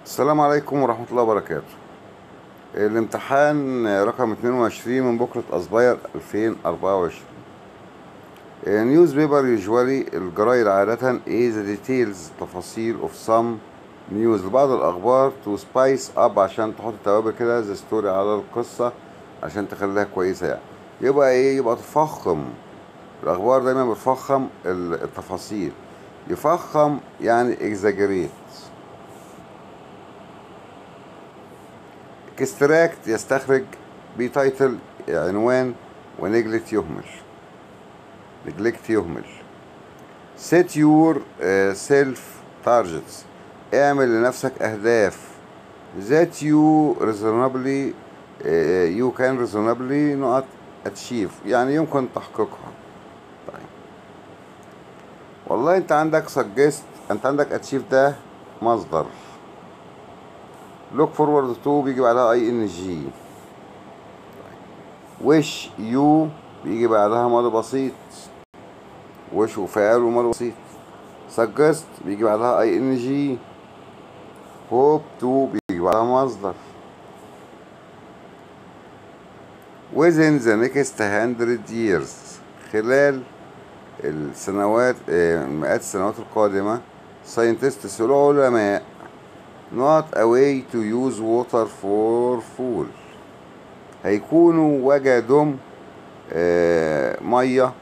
السلام عليكم ورحمة الله وبركاته الامتحان رقم 22 من بكرة أصباير 2024 نيوز بيبر يوجوالي الجرايد عادة is the details تفاصيل of some news لبعض الأخبار to spice up عشان تحط توابل كده the story على القصة عشان تخليها كويسة يعني يبقى ايه يبقى تفخم الأخبار دايما بتفخم التفاصيل يفخم يعني exaggerate اكستراكت يستخرج بتايتل عنوان ونجلت يهمل نجلكت يهمل set your uh, self targets اعمل لنفسك اهداف that you reasonably uh, you can reasonably not achieve يعني يمكن تحقيقها طيب والله انت عندك suggest انت عندك achieve ده مصدر لوك فورورد تو بيجي بعدها اي ان جي وش يو بيجي بعدها ماضي بسيط وش وفعل وماضي بسيط سجست بيجي بعدها اي ان جي هوب تو بيجي بعدها مصدر within the next hundred years خلال السنوات مئات السنوات القادمة scientists العلماء not a way to use water for food هيكونوا وجدوا آه مية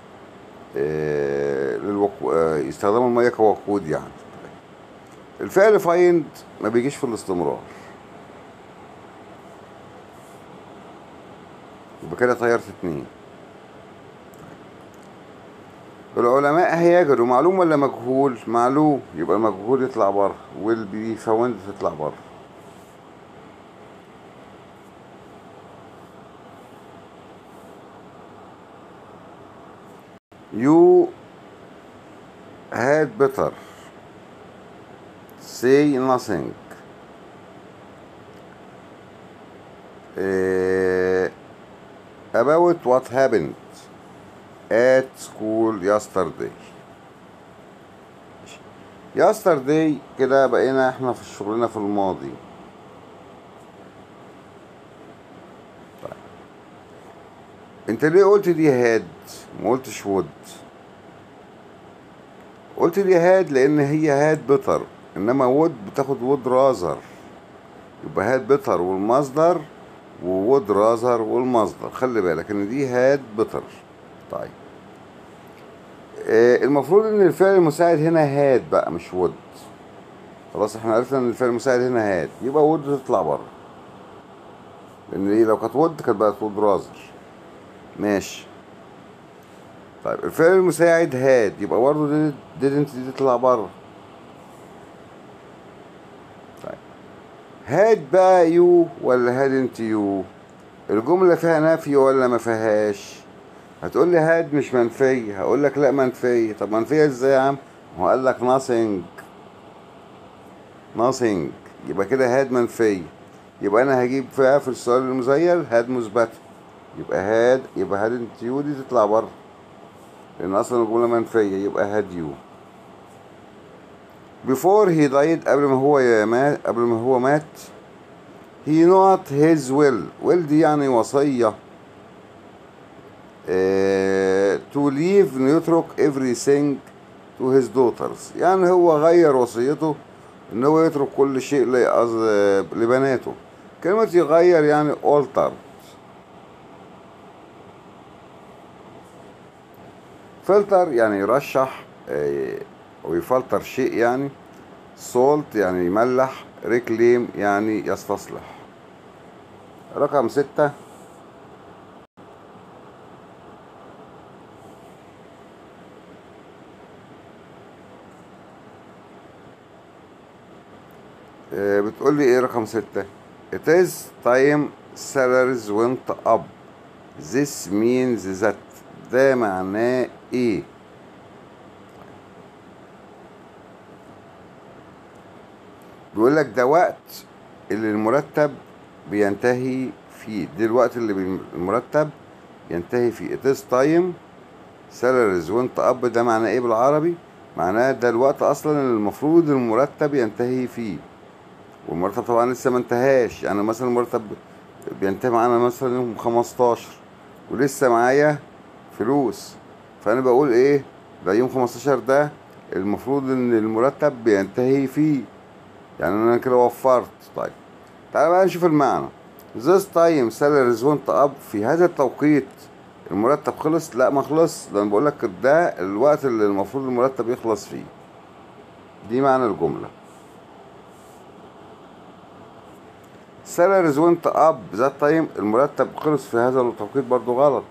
آه للوقو... آه يستخدموا المية كوقود يعني الفعل فايند ما بيجيش في الاستمرار يبقى كده طيرت اتنين العلماء هيجروا معلوم ولا مجهول معلوم يبقى المجهول يطلع بره والبي فاوند تطلع بره you had better say nothing uh, about what happened at school yesterday yesterday كده بقينا احنا في شغلنا في الماضي طيب. انت ليه قلت دي هاد ما قلتش وود قلت دي هاد لان هي هاد بتر انما وود بتاخد وود رازر يبقى هاد بتر والمصدر وود رازر والمصدر خلي بالك ان دي هاد بتر طيب آه المفروض ان الفعل المساعد هنا هاد بقى مش ود خلاص احنا عرفنا ان الفعل المساعد هنا هاد يبقى ود تطلع بره لان ايه لو كانت ود كانت بقت ود رازر ماشي طيب الفعل المساعد هاد يبقى برضه didn't دي تطلع بره طيب هاد بقى يو ولا هادنت يو الجملة فيها نفي ولا ما فيهاش هتقول لي هاد مش منفية هقول لك لا منفية طب منفية ازاي يا عم هو قال لك nothing nothing يبقى كده هاد منفية يبقى انا هجيب فيها في السؤال المزيل هاد مثبتة يبقى هاد يبقى هاد انت يو دي تطلع بره لان اصلا الجملة منفية يبقى هاد يو before he died قبل ما هو مات قبل ما هو مات he not his will will دي يعني وصية to leave يترك everything to his daughters يعني هو غير وصيته ان هو يترك كل شيء لبناته كلمة يغير يعني alter فلتر يعني يرشح او يفلتر شيء يعني سولت يعني يملح ريكليم يعني يستصلح رقم ستة بتقول لي ايه رقم ستة it is time salaries went up this means that ده معناه ايه بيقول لك ده وقت اللي المرتب بينتهي فيه ده الوقت اللي المرتب ينتهي فيه it is time salaries went up ده معناه ايه بالعربي معناه ده الوقت اصلا اللي المفروض المرتب ينتهي فيه والمرتب طبعا لسه ما انتهاش يعني مثلا المرتب بينتهي معانا مثلا يوم 15 ولسه معايا فلوس فانا بقول ايه ده يوم 15 ده المفروض ان المرتب بينتهي فيه يعني انا كده وفرت طيب تعالى بقى نشوف المعنى this time salaries went up في هذا التوقيت المرتب خلص لا ما خلص ده انا بقول لك ده الوقت اللي المفروض المرتب يخلص فيه دي معنى الجمله salaries went up ذات تايم المرتب خلص في هذا التوقيت برضو غلط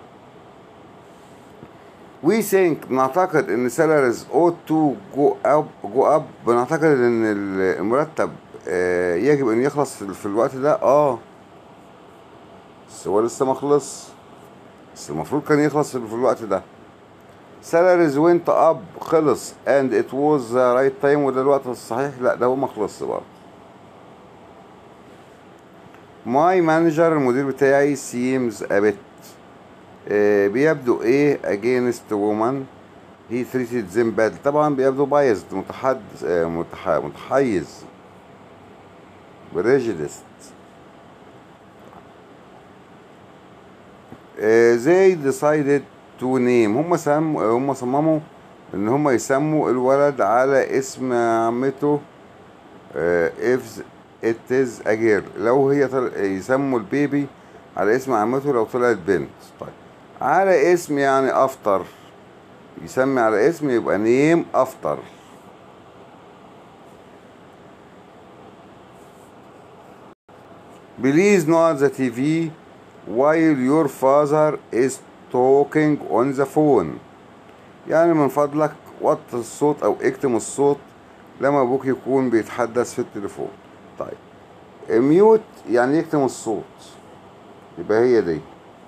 we think بنعتقد ان salaries ought to go up go up بنعتقد ان المرتب آه، يجب ان يخلص في الوقت ده اه بس هو لسه ما خلص بس المفروض كان يخلص في الوقت ده salaries went up خلص and it was the right time وده الوقت الصحيح لا ده هو ما خلصش برضه ماي مانجر المدير بتاعي seems a bit آه بيبدو ايه against woman he treated them bad طبعا بيبدو biased متحد آه متح... متحيز بريجيدست آه they decided to name هم سم هم صمموا ان هم يسموا الولد على اسم عمته آه if it is a girl لو هي طل... يسموا البيبي على اسم عمته لو طلعت بنت طيب على اسم يعني افتر يسمي على اسم يبقى نيم افتر Please not the TV while your father is talking on the phone يعني من فضلك وطي الصوت او اكتم الصوت لما ابوك يكون بيتحدث في التليفون طيب ميوت يعني يكتم الصوت يبقى هي دي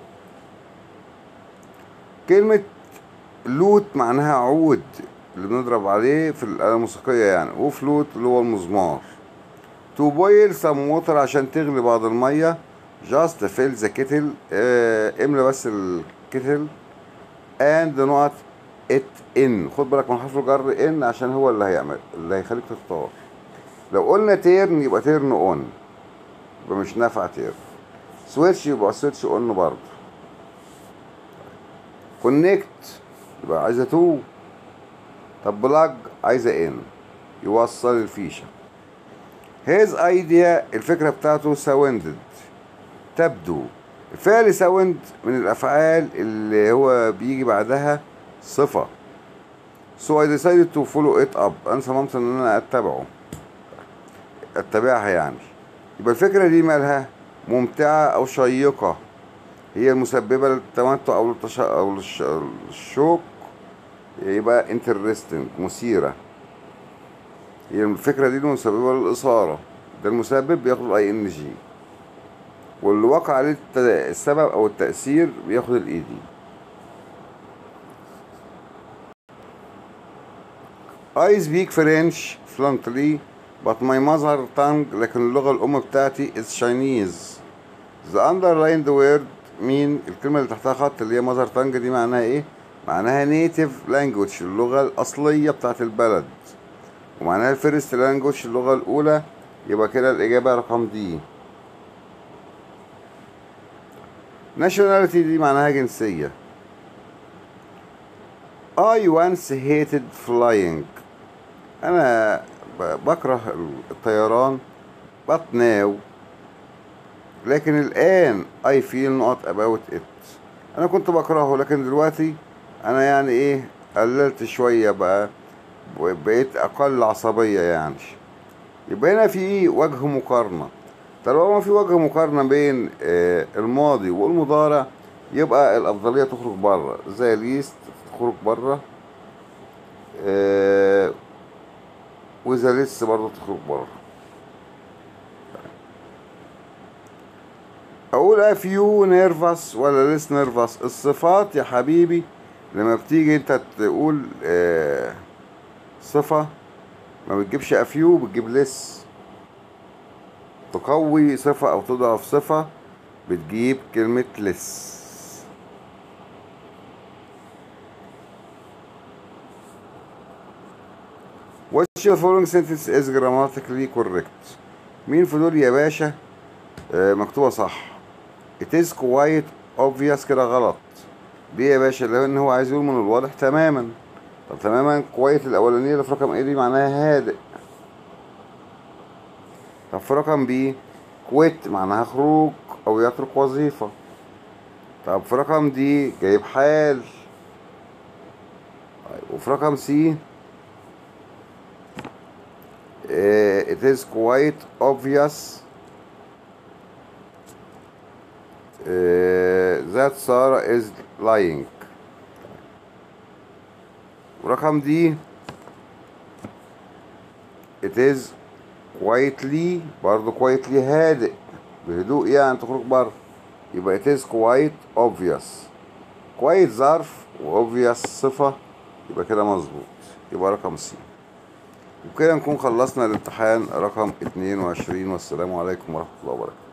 كلمة لوت معناها عود اللي بنضرب عليه في الآلة الموسيقية يعني وفلوت اللي هو المزمار تو بويل سم ووتر عشان تغلي بعض المية جاست فيل ذا كيتل املى بس الكتل اند نقط ات ان خد بالك من حرف الجر ان عشان هو اللي هيعمل اللي هيخليك تختار لو قلنا تيرن يبقى تيرن اون يبقى مش نافع تيرن سويتش يبقى سويتش اون برضه كونكت يبقى عايزه تو طب بلاج عايزه ان يوصل الفيشه هيز ايديا الفكره بتاعته ساوندد تبدو الفعل ساوند من الافعال اللي هو بيجي بعدها صفه so I decided to follow it up انا صممت ان انا اتبعه اتبعها يعني يبقى الفكره دي مالها ممتعه او شيقه هي المسببه للتمتع او للتش... او للش... الشوق يبقى interesting مثيره هي الفكره دي المسببه للاثاره ده المسبب بياخد الاي ان جي واللي وقع عليه السبب او التاثير بياخد الاي دي I speak French fluently but my mother tongue لكن اللغة الأم بتاعتي is Chinese the underlined word مين الكلمة اللي تحتها خط اللي هي mother tongue دي معناها ايه معناها native language اللغة الأصلية بتاعت البلد ومعناها الفيرست language اللغة الأولى يبقى كده الإجابة رقم دي nationality دي معناها جنسية I once hated flying أنا بكره الطيران but now لكن الآن I feel not about it أنا كنت بكرهه لكن دلوقتي أنا يعني إيه قللت شوية بقى بقيت أقل عصبية يعني يبقى هنا في وجه مقارنة طالما في وجه مقارنة بين آه الماضي والمضارع يبقى الأفضلية تخرج بره زي ليست تخرج بره آه وإذا لسه برضه تخرج بره أقول أف يو نيرفس ولا ليس نيرفس الصفات يا حبيبي لما بتيجي أنت تقول آه صفة ما بتجيبش أف يو بتجيب لس تقوي صفة أو تضعف صفة بتجيب كلمة لس Which of the following sentence is grammatically correct مين في دول يا باشا آه مكتوبة صح it is quite obvious كده غلط ليه يا باشا لان هو عايز يقول من الواضح تماما طب تماما كويت الاولانيه اللي في رقم ايه دي معناها هادئ طب في رقم بي كويت معناها خروج او يترك وظيفة طب في رقم دي جايب حال طيب وفي رقم سي uh, it is quite obvious uh, that Sarah is lying ورقم دي it is quietly برضه quietly هادئ بهدوء يعني تخرج بره يبقى it is quite obvious quite ظرف و obvious صفة يبقى كده مظبوط يبقى رقم سي وكده نكون خلصنا الامتحان رقم 22 والسلام عليكم ورحمة الله وبركاته